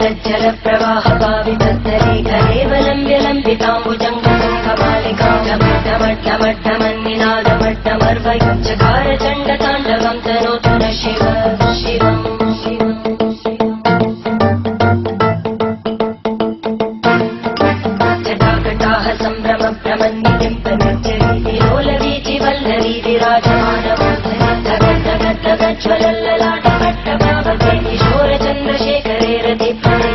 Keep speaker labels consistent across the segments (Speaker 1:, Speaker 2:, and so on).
Speaker 1: तज्जल प्रवाह पावितस्तरे कलेवलम्ब्य लम्बिताम्बुजङ्गमालिका चकार चण्ड ताण्डवं तनोतु न शिव शिवम् शिवम् जटाकटाः सम्भ्रम भ्रमन्निलिम्पनिर्जरी लोलवीचि वल्लरी विराजमानवज्वलल्ललाटकट्टभावते किशोरचन्द्रशेखरे रति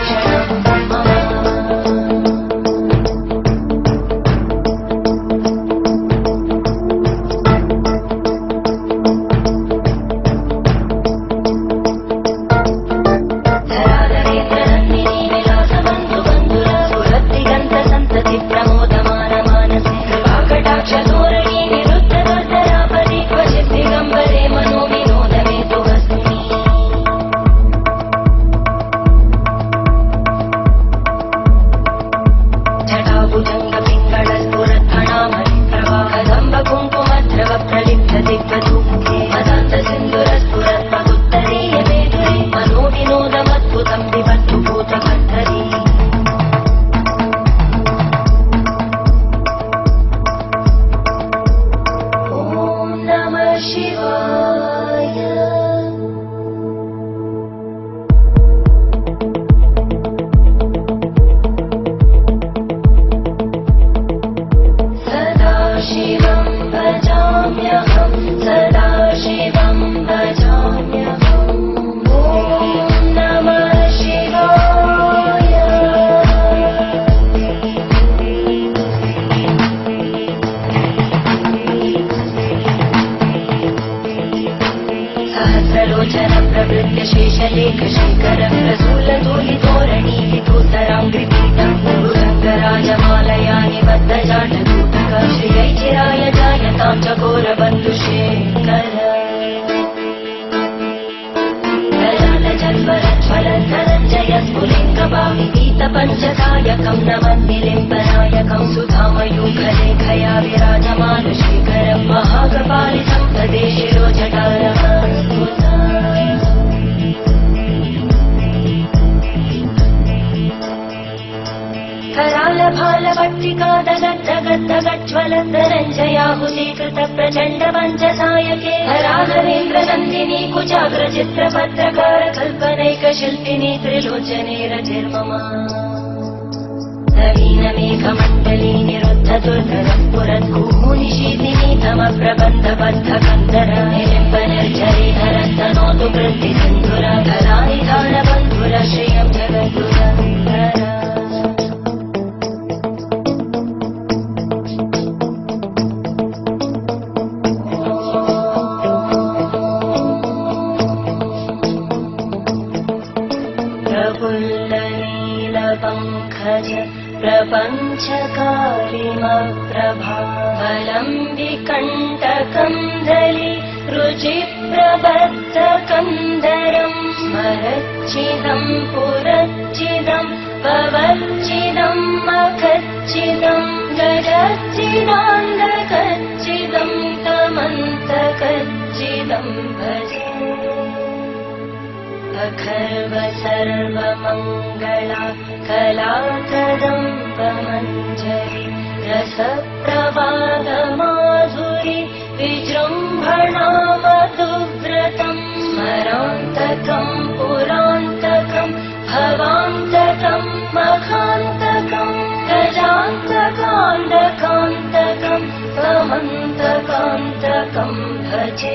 Speaker 1: धराधरेन्द्रनन्दिनी विलासबन्धु बन्धुरा सुरत्तिगन्त सन्तति प्रमोदमान मानसे कृपाकटाक्ष धोरणी निरुद्ध दुर्धरापदि क्वचित् दिगम्बरे मनो विनोद मे तु हस्मि जटाभुजङ्ग पिङ्गळ स्फुरत्फणामणि प्रवाहदम्ब कुङ्कुमद्रव प्रलिप्त दिग्वधूमुखे मदान्त सिन्दुर स्फुरत्मगुत्तरीय मेधुरे मनो विनोदमद्भुतं विभक्तु भूतकर्तरी ॐ नमः शिवाय सदा शिवं भजाम्यहं सदा शिवं भजाम्यहम् ॐ नमः शिवाय सहस्रलोचन प्रवृत्य शेषलेख शेखर प्रसूलतोलितोरणी वितोत्तराङ्घ्रिपीठम् गुरुरङ्गराजमालया निबद्धजाटकूटक श्रियै चिराय जायतां चकोरबन्धुशेखर ज्वलज्वलज्वलज्वलज्जय स्फुलिङ्गभाविगीतपञ्चकायकम् नमन्दिलिम्बनायकम् सुधामयूखलेखया विराजमानशेखरम् महाकपालितं तदे शिरोजटारमस्फुता करालभालभट्टिका दगद्दगद्दगज्ज्वलन्दरञ्जयाहुतीकृत प्रचण्ड पञ्चसायके हराहरेन्द्रनन्दिनी कुचाग्रचित्रपत्रकार कल्पनैकशिल्पिनी त्रिलोचने रचिर्ममा नवीनमेघमण्डली निरुद्ध दुर्धरस्फुरद्भूनिशीतिनी तम प्रबन्धबद्ध कन्दर निलिम्ब निर्झरे धरस्तनोतु कृति सिन्धुर कलानिधान बन्धुर श्रियं जगद्गुरन्धर प्रफुल्लनीलपङ्कज प्रपञ्चकालिमप्रभावलम् विकण्टकन्दलि रुचिप्रबद्धकन्दरम् स्मरच्चिदम् पुरच्चिदम् पवच्चिदम् मखच्चिदम् गजच्चिदान्दकच्चिदम् तमन्तकच्चिदम् भजे अखर्व सर्वमङ्गला कलाकदम्बमञ्जरि रसप्रवादमाधुरि विजृम्भणामधुव्रतम् स्मरान्तकम् पुरान्तकम् भवान्तकम् मखान्तकम् गजान्तकान्तकान्तकम् समन्तकान्तकम् भजे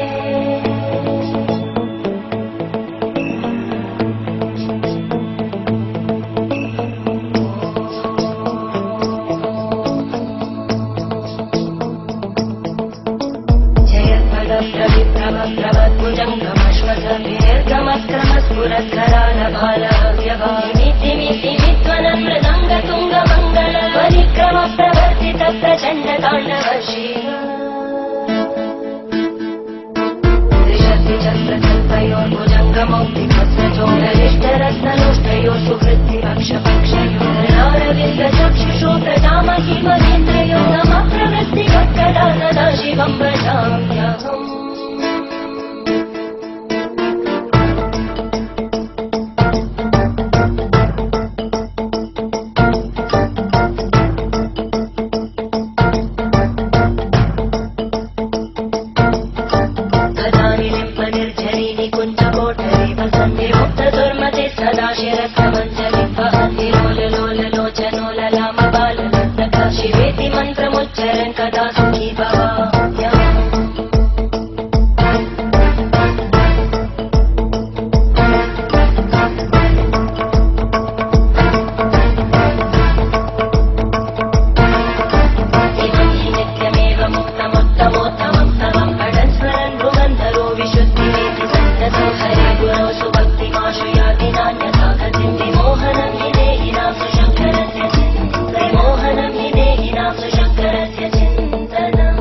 Speaker 1: मृदङ्गतुङ्गमङ्गल परिक्रम प्रवर्तित प्रचण्ड ताण्डव शिव त्रिशक्तिचक्रकल्पयोर्भुजङ्गमौक्तिकस्रचोरलिष्टरत्नलोष्टयोः सुहृद्विपक्षपक्षयोरविन्दचक्षुषो प्रजामहिमनेन्द्रयो नमः प्रवृत्तिकट्टदा सदा शिवं भजाम्यहम् शिरक्रमञ्जलिपहति लोल लोल लोचनो ललाम बालनर्तक शिवेति मन्त्रमुच्चरन् कदा सुखी भवाम्यहम् इदं हि नित्यमेव मुक्तमुत्तमोत्तमं सर्वं पठन् स्मरन् भुवन्तरो विशुद्धिरेति सन्ततो हरे गुरौ सुभक्तिमाशु याति नान्यथा गतिं विमोहनं हि देहिनां सुशङ्करस्य चिन्तनं विमोहनं हि देहिनां सुशङ्करस्य चिन्तनम्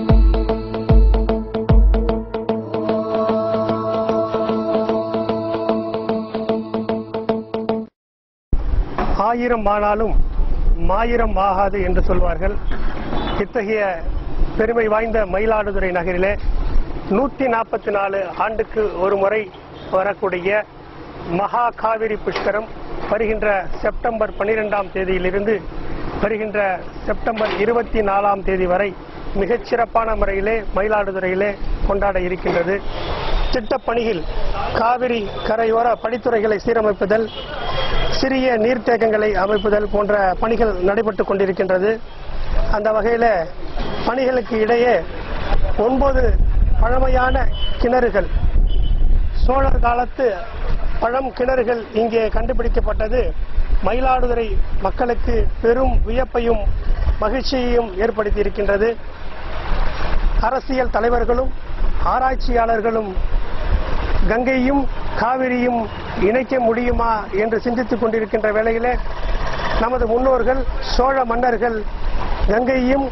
Speaker 2: ஆயிரம் ஆனாலும் மாயிரம் ஆகாது என்று சொல்வார்கள் இத்தகைய பெருமை வாய்ந்த மயிலாடுதுறை நகரிலே நூத்தி நாற்பத்தி நாலு ஆண்டுக்கு ஒரு முறை வரக்கூடிய மகா காவிரி புஷ்கரம் வருகின்ற செப்டம்பர் பனிரெண்டாம் தேதியிலிருந்து வருகின்ற செப்டம்பர் இருபத்தி நாலாம் தேதி வரை மிகச் சிறப்பான முறையிலே மயிலாடுதுறையிலே கொண்டாட இருக்கின்றது திட்டப்பணியில் காவிரி கரையோர படித்துறைகளை சீரமைப்புதல் சிறிய நீர்த்தேக்கங்களை அமைப்புதல் போன்ற பணிகள் நடைபெற்றுக் கொண்டிருக்கின்றது அந்த வகையில பணிகளுக்கு இடையே ஒன்பது பழமையான கிணறுகள் சோழர் காலத்து பழம் கிணறுகள் இங்கே கண்டுபிடிக்கப்பட்டது மயிலாடுதுறை மக்களுக்கு பெரும் வியப்பையும் மகிழ்ச்சியையும் ஏற்படுத்தி இருக்கின்றது அரசியல் தலைவர்களும் ஆராய்ச்சியாளர்களும் கங்கையும் காவிரியும் இணைக்க முடியுமா என்று சிந்தித்துக் கொண்டிருக்கின்ற வேளையிலே நமது முன்னோர்கள் சோழ மன்னர்கள் கங்கையும்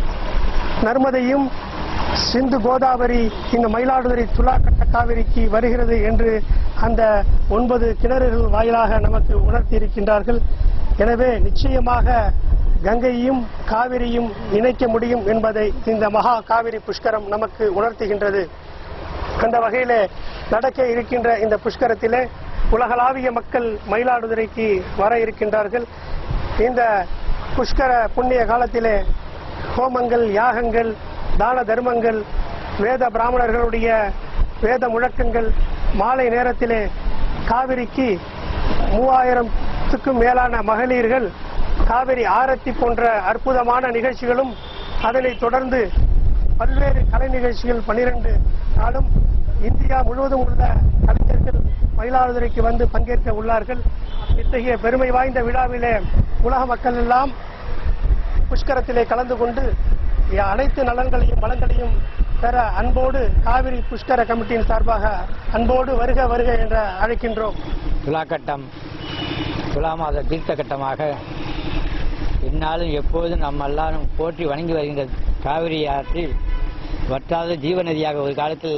Speaker 2: நர்மதையும் சிந்து கோதாவரி இந்த மயிலாடுதுறை துலாக்கட்ட காவிரிக்கு வருகிறது என்று அந்த ஒன்பது கிணறுகள் வாயிலாக நமக்கு உணர்த்தி இருக்கின்றார்கள் எனவே நிச்சயமாக கங்கையும் காவிரியும் இணைக்க முடியும் என்பதை இந்த மகா காவிரி புஷ்கரம் நமக்கு உணர்த்துகின்றது அந்த வகையிலே நடக்க இருக்கின்ற இந்த புஷ்கரத்திலே உலகளாவிய மக்கள் மயிலாடுதுறைக்கு வர இருக்கின்றார்கள் இந்த புஷ்கர புண்ணிய காலத்திலே ஹோமங்கள் யாகங்கள் தான தர்மங்கள் வேத பிராமணர்களுடைய வேத முழக்கங்கள் மாலை நேரத்திலே காவிரிக்கு மூவாயிரத்துக்கும் மேலான மகளிர்கள் காவிரி ஆரத்தி போன்ற அற்புதமான நிகழ்ச்சிகளும் அதனைத் தொடர்ந்து பல்வேறு கலை நிகழ்ச்சிகள் பனிரெண்டு நாளும் இந்தியா முழுவதும் உள்ள கலைஞர்கள் மயிலாடுதுறைக்கு வந்து பங்கேற்க உள்ளார்கள் இத்தகைய பெருமை வாய்ந்த விழாவிலே உலக மக்கள் எல்லாம் புஷ்கரத்திலே கலந்து கொண்டு அனைத்து நலன்களையும் வளங்களையும் பெற அன்போடு காவிரி புஷ்கர கமிட்டியின் சார்பாக அன்போடு வருக வருக என்று அழைக்கின்றோம்
Speaker 3: துலாக்கட்டம் துலா மாத தீர்த்த கட்டமாக இந்நாளும் எப்போதும் நம்ம எல்லாரும் போற்றி வணங்கி வருகின்ற காவிரி ஆற்றில் வற்றாத ஜீவ நதியாக ஒரு காலத்தில்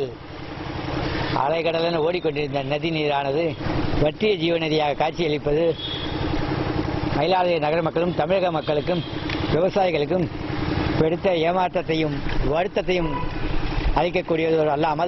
Speaker 3: அலைக்கடலென ஓடிக்கொண்டிருந்த நதி நீரானது வற்றிய ஜீவ நதியாக காட்சியளிப்பது மயிலாடுதுறை நகர மக்களும் தமிழக மக்களுக்கும் விவசாயிகளுக்கும் பெருத்த ஏமாற்றத்தையும் வருத்தத்தையும் அளிக்கக்கூடியது அல்லாமல்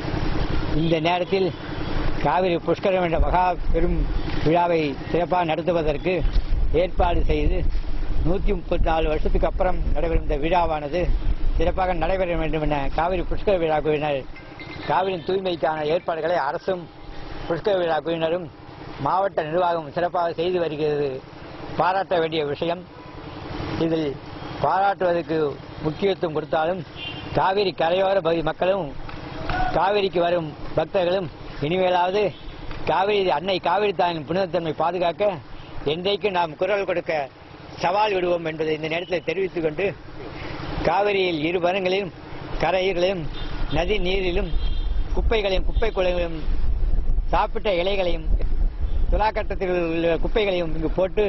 Speaker 3: இந்த நேரத்தில் காவிரி புஷ்கரம் என்ற மகா பெரும் விழாவை சிறப்பாக நடத்துவதற்கு ஏற்பாடு செய்து நூற்றி முப்பத்தி நாலு வருஷத்துக்கு அப்புறம் நடைபெறும் இந்த விழாவானது சிறப்பாக நடைபெற வேண்டும் என காவிரி புஷ்கர விழா குழுவினர் காவிரியின் தூய்மைக்கான ஏற்பாடுகளை அரசும் புஷ்கர விழா குழுவினரும் மாவட்ட நிர்வாகம் சிறப்பாக செய்து வருகிறது பாராட்ட வேண்டிய விஷயம் இதில் பாராட்டுவதற்கு முக்கியத்துவம் கொடுத்தாலும் காவிரி கரையோர பகுதி மக்களும் காவிரிக்கு வரும் பக்தர்களும் இனிமேலாவது காவிரி அன்னை காவிரி தாயின் புனிதத்தன்மை பாதுகாக்க என்றைக்கும் நாம் குரல் கொடுக்க சவால் விடுவோம் என்பதை இந்த நேரத்தில் தெரிவித்துக் கொண்டு காவிரியில் இரு பரங்களிலும் கரையிலும் நதி நீரிலும் குப்பைகளையும் குப்பை குளங்களையும் சாப்பிட்ட இலைகளையும் துலாக்கட்டத்தில் உள்ள குப்பைகளையும் இங்கு போட்டு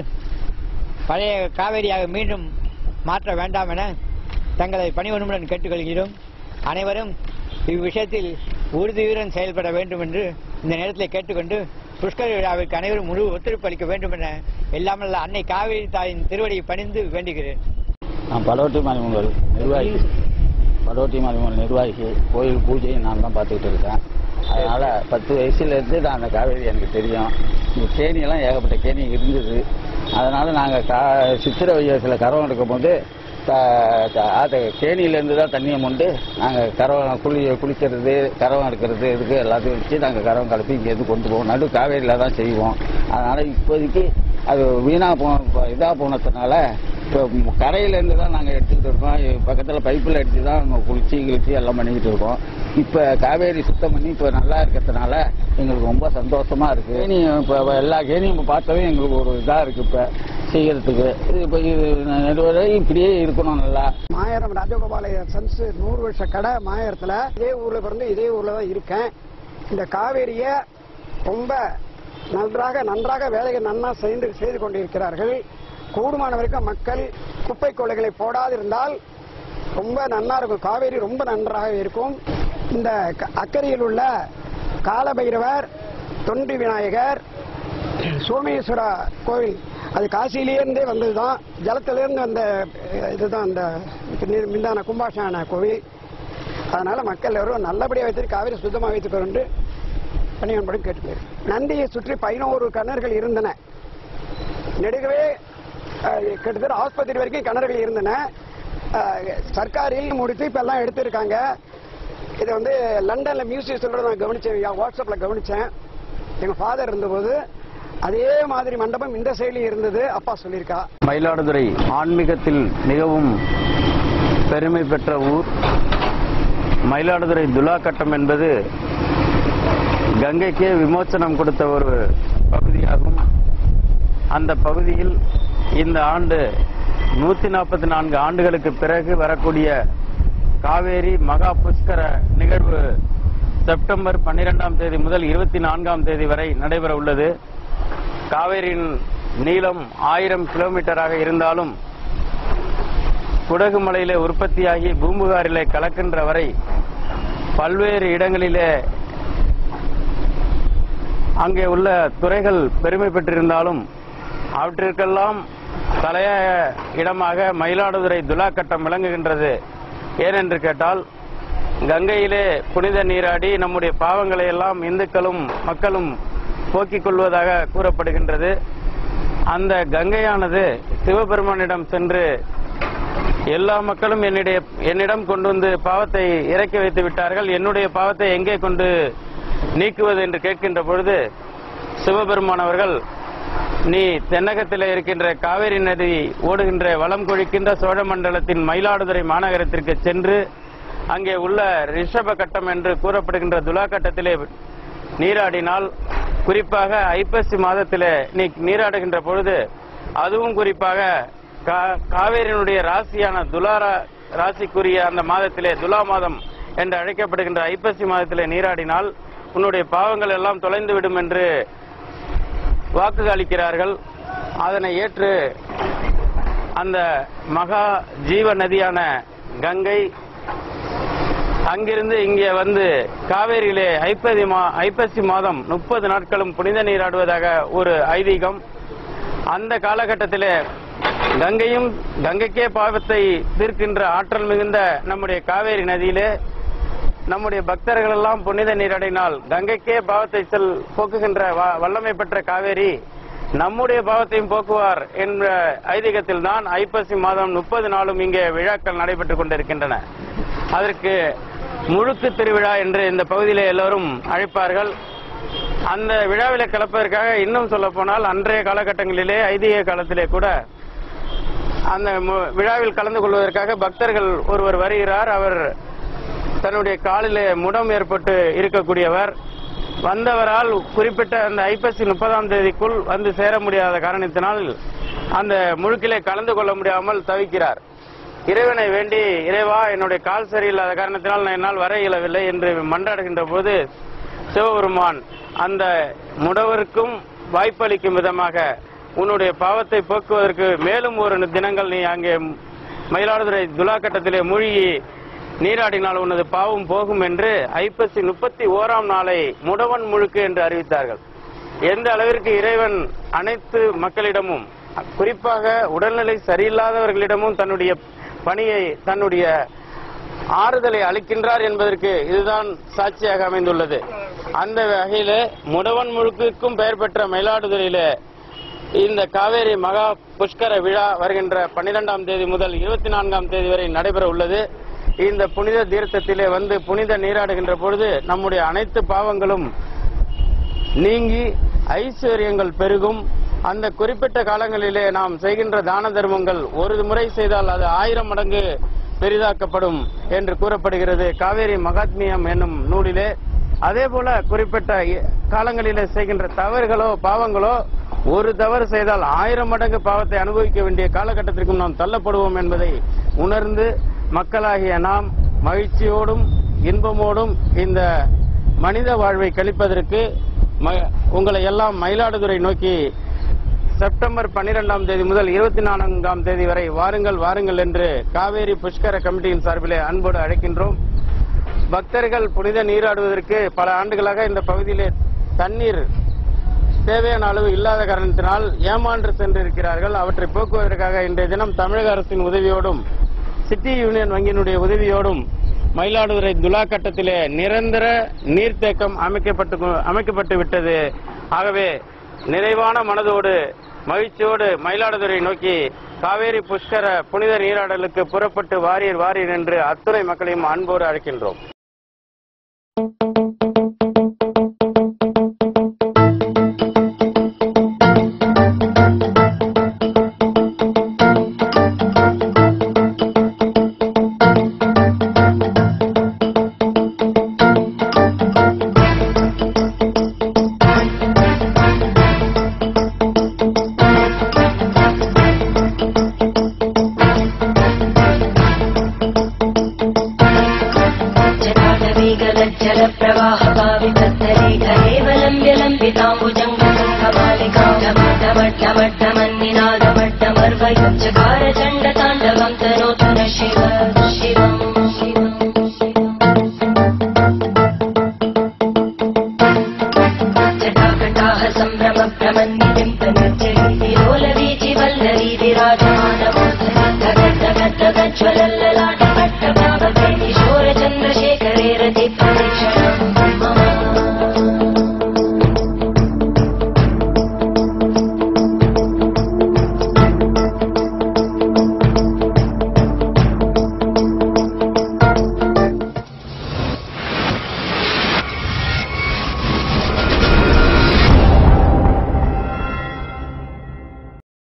Speaker 3: பழைய காவேரியாக மீண்டும் மாற்ற வேண்டாம் என தங்களை பணிவனுடன் கேட்டுக்கொள்கிறோம் அனைவரும் இவ்விஷயத்தில் உறுதியுடன் செயல்பட வேண்டும் என்று இந்த நேரத்தில் கேட்டுக்கொண்டு புஷ்கர விழாவிற்கு அனைவரும் முழு ஒத்துழைப்பு அளிக்க வேண்டும் என எல்லாமல்ல அன்னை காவிரி தாயின் திருவடியை பணிந்து வேண்டுகிறேன்
Speaker 4: நான் படவட்டி மணிமங்கல் நிர்வாகி படவட்டி மணிமங்கல் நிர்வாகி கோயில் பூஜையை நான் தான் பார்த்துக்கிட்டு இருக்கேன் அதனால் பத்து வயசுலேருந்து நான் அந்த காவேரி எனக்கு தெரியும் இந்த கேணியெல்லாம் ஏகப்பட்ட கேணி இருந்தது அதனால் நாங்கள் கா சித்திரை வையத்தில் கரவம் எடுக்கும்போது த- த- அது கேணியிலேருந்து தான் தண்ணியை மொண்டு நாங்கள் கரவம் குளி குளிக்கிறது கரவம் எடுக்கிறது இதுக்கு எல்லாத்தையும் வச்சு நாங்கள் கரவம் கலப்பி இங்கேருந்து கொண்டு போவோம் நடு காவேரியில் தான் செய்வோம் அதனால இப்போதைக்கு அது வீணா போன இதா போனதுனால இப்போ கரையில இருந்து தான் நாங்கள் எடுத்துக்கிட்டு இருக்கோம் பக்கத்தில் பைப்பில் அடிச்சு தான் நாங்கள் குளிச்சு கிழிச்சு எல்லாம் பண்ணிக்கிட்டு இருக்கோம் இப்போ காவேரி சுத்தம் பண்ணி இப்போ நல்லா இருக்கிறதுனால எங்களுக்கு ரொம்ப சந்தோஷமா இருக்கு கேணி இப்போ எல்லா கேணியும் இப்போ பார்த்தாவே எங்களுக்கு ஒரு இதாக இருக்கு இப்போ செய்யறதுக்கு இது இப்போ இது நெடுவரை இப்படியே இருக்கணும் நல்லா
Speaker 5: மாயரம் ராஜகோபால சன்ஸ் நூறு வருஷ கடை மாயரத்துல இதே ஊர்ல பிறந்து இதே ஊர்ல தான் இருக்கேன் இந்த காவேரிய ரொம்ப நன்றாக நன்றாக வேலைகள் நன்னா செய்து செய்து கொண்டிருக்கிறார்கள் கூடுமான வரைக்கும் மக்கள் குப்பை கொள்ளைகளை போடாதிருந்தால் ரொம்ப நன்னா இருக்கும் காவேரி ரொம்ப நன்றாக இருக்கும் இந்த க- அக்கறையில் உள்ள காலபைரவர் தொண்டி விநாயகர் சோமேஸ்வரா கோவில் அது காசியிலேருந்தே வந்ததுதான் ஜலத்திலிருந்து வந்த அஹ், இதுதான் அந்த நீர் மிந்தான கும்பாஷான கோவில் அதனால மக்கள் எல்லாரும் நல்லபடியாக வைத்து காவிரி சுத்தமாக வைத்துக் கொண்டு பணியான்படி கேட்டுக்கிறேன் நந்தியை சுற்றி பதினோரு கிணறுகள் இருந்தன நெடுகவே அஹ், கிட்டத்தட்ட ஆஸ்பத்திரி வரைக்கும் கிணறுகள் இருந்தன அஹ், சர்க்காரில் முடித்து இப்ப எல்லாம் எடுத்திருக்காங்க இதை வந்து லண்டன்ல மியூசியத்தில் நான் கவனிச்சேன் வாட்ஸ்அப்ல கவனிச்சேன் எங்க ஃபாதர் இருந்தபோது அதே மாதிரி மண்டபம் இந்த சைடுல இருந்தது அப்பா சொல்லியிருக்கா
Speaker 6: மயிலாடுதுறை ஆன்மீகத்தில் மிகவும் பெருமை பெற்ற ஊர் மயிலாடுதுறை துலா கட்டம் என்பது கங்கைக்கே விமோச்சனம் கொடுத்த ஒரு பகுதியாகும் அந்த பகுதியில் இந்த ஆண்டு நூத்தி நாற்பத்தி நான்கு ஆண்டுகளுக்கு பிறகு வரக்கூடிய காவேரி மகா புஷ்கர நிகழ்வு செப்டம்பர் பன்னிரெண்டாம் தேதி முதல் இருபத்தி நான்காம் தேதி வரை நடைபெற உள்ளது காவேரியின் நீளம் ஆயிரம் கிலோமீட்டராக இருந்தாலும் குடகு மலையிலே உற்பத்தியாகி பூம்புகாரிலே கலக்கின்ற வரை பல்வேறு இடங்களிலே அங்கே உள்ள துறைகள் பெருமை பெற்றிருந்தாலும் அவற்றிற்கெல்லாம் தலையாய இடமாக மயிலாடுதுறை துலா கட்டம் விளங்குகின்றது ஏனென்று கேட்டால் கங்கையிலே புனித நீராடி நம்முடைய பாவங்களை எல்லாம் இந்துக்களும் மக்களும் போக்கிக் கொள்வதாக கூறப்படுகின்றது அந்த கங்கையானது சிவபெருமானிடம் சென்று எல்லா மக்களும் என்னிடைய என்னிடம் கொண்டு வந்து பாவத்தை இறக்கி வைத்து விட்டார்கள் என்னுடைய பாவத்தை எங்கே கொண்டு நீக்குவது என்று கேட்கின்ற பொழுது சிவபெருமான் அவர்கள் நீ தென்னகத்தில் இருக்கின்ற காவேரி நதி ஓடுகின்ற வளம் கொழிக்கின்ற சோழமண்டலத்தின் மயிலாடுதுறை மாநகரத்திற்கு சென்று அங்கே உள்ள ரிஷப கட்டம் என்று கூறப்படுகின்ற துலா கட்டத்திலே நீராடினால் குறிப்பாக ஐப்பசி மாதத்திலே நீ நீராடுகின்ற பொழுது அதுவும் குறிப்பாக கா- காவேரியினுடைய ராசியான துலா ரா- ராசிக்குரிய அந்த மாதத்திலே துலா மாதம் என்று அழைக்கப்படுகின்ற ஐப்பசி மாதத்திலே நீராடினால் உன்னுடைய பாவங்கள் எல்லாம் தொலைந்து விடும் என்று வாக்கு அளிக்கிறார்கள் அதனை ஏற்று அந்த மகா ஜீவ நதியான கங்கை அங்கிருந்து இங்கே வந்து காவேரியிலே ஐப்பசி மா ஐப்பசி மாதம் முப்பது நாட்களும் புனித நீராடுவதாக ஒரு ஐதீகம் அந்த காலகட்டத்திலே கங்கையும் கங்கைக்கே பாவத்தை தீர்க்கின்ற ஆற்றல் மிகுந்த நம்முடைய காவேரி நதியிலே நம்முடைய பக்தர்கள் எல்லாம் புனித நீராடினால் கங்கைக்கே பாவத்தை செல் போக்குகின்ற வ- வல்லமை பெற்ற காவேரி நம்முடைய பாவத்தையும் போக்குவார் என்ற ஐதீகத்தில் தான் ஐப்பசி மாதம் முப்பது நாளும் இங்கே விழாக்கள் நடைபெற்றுக் கொண்டிருக்கின்றன அதற்கு முழுக்கு திருவிழா என்று இந்த பகுதியிலே எல்லோரும் அழைப்பார்கள் அந்த விழாவிலே கலப்பதற்காக இன்னும் சொல்ல போனால் அன்றைய காலகட்டங்களிலே ஐதீக காலத்திலே கூட அந்த மு- விழாவில் கலந்து கொள்வதற்காக பக்தர்கள் ஒருவர் வருகிறார் அவர் தன்னுடைய காலிலே முடம் ஏற்பட்டு இருக்கக்கூடியவர் வந்தவரால் குறிப்பிட்ட அந்த ஐப்பசி முப்பதாம் தேதிக்குள் வந்து சேர முடியாத காரணத்தினால் அந்த முழுக்கிலே கலந்து கொள்ள முடியாமல் தவிக்கிறார் இறைவனை வேண்டி இறைவா என்னுடைய கால் சரியில்லாத காரணத்தினால் நான் என்னால் வர இயலவில்லை என்று மன்றாடுகின்ற போது சிவபெருமான் அந்த முடவருக்கும் வாய்ப்பளிக்கும் விதமாக உன்னுடைய பாவத்தை போக்குவதற்கு மேலும் ஒரு தினங்கள் நீ அங்கே மயிலாடுதுறை துலா கட்டத்திலே மூழ்கி நீராடினால் உனது பாவம் போகும் என்று ஐப்பசி முப்பத்தி ஓராம் நாளை முடவன் முழுக்கு என்று அறிவித்தார்கள் எந்த அளவிற்கு இறைவன் அனைத்து மக்களிடமும் குறிப்பாக உடல்நிலை சரியில்லாதவர்களிடமும் தன்னுடைய பணியை தன்னுடைய ஆறுதலை அளிக்கின்றார் என்பதற்கு இதுதான் சாட்சியாக அமைந்துள்ளது அந்த வகையில முடவன் முழுக்குக்கும் பெயர் பெற்ற மயிலாடுதுறையில இந்த காவேரி மகா புஷ்கர விழா வருகின்ற பன்னிரெண்டாம் தேதி முதல் இருபத்தி நான்காம் தேதி வரை நடைபெற உள்ளது இந்த புனித தீர்த்தத்திலே வந்து புனித நீராடுகின்ற பொழுது நம்முடைய அனைத்து பாவங்களும் நீங்கி ஐஸ்வர்யங்கள் பெருகும் அந்த குறிப்பிட்ட காலங்களிலே நாம் செய்கின்ற தான தர்மங்கள் ஒரு முறை செய்தால் அது ஆயிரம் மடங்கு பெரிதாக்கப்படும் என்று கூறப்படுகிறது காவேரி மகாத்மியம் என்னும் நூலிலே அதே போல குறிப்பிட்ட இ- காலங்களிலே செய்கின்ற தவறுகளோ பாவங்களோ ஒரு தவறு செய்தால் ஆயிரம் மடங்கு பாவத்தை அனுபவிக்க வேண்டிய காலகட்டத்திற்கும் நாம் தள்ளப்படுவோம் என்பதை உணர்ந்து மக்களாகிய நாம் மகிழ்ச்சியோடும் இன்பமோடும் இந்த மனித வாழ்வை கழிப்பதற்கு ம- உங்களை எல்லாம் மயிலாடுதுறை நோக்கி செப்டம்பர் 12ஆம் தேதி முதல் இருபத்தி நான்காம் தேதி வரை வாருங்கள் வாருங்கள் என்று காவேரி புஷ்கர கமிட்டியின் சார்பிலே அன்போடு அழைக்கின்றோம் பக்தர்கள் புனித நீராடுவதற்கு பல ஆண்டுகளாக இந்த பகுதியிலே தண்ணீர் தேவையான அளவு இல்லாத காரணத்தினால் ஏமான்று சென்றிருக்கிறார்கள் அவற்றை போக்குவதற்காக இன்றைய தினம் தமிழக அரசின் உதவியோடும் சிட்டி யூனியன் வங்கியினுடைய உதவியோடும் மயிலாடுதுறை துலா கட்டத்திலே நிரந்தர நீர்த்தேக்கம் அமைக்கப்பட்டு அமைக்கப்பட்டு விட்டது ஆகவே நிறைவான மனதோடு மகிழ்ச்சியோடு மயிலாடுதுறை நோக்கி காவேரி புஷ்கர புனித நீராடலுக்கு புறப்பட்டு வாரீர் வாரீர் என்று அத்துறை மக்களையும் அன்போடு அழைக்கின்றோம்
Speaker 1: जटाटवीगलज्जल प्रवाह पावितत्तरे केवलम्ब्य लम्बिताम्बुजङ्गमालिका डमड्डमड्डमड्डमन्निनादमड्डमर्वयुञ्चकार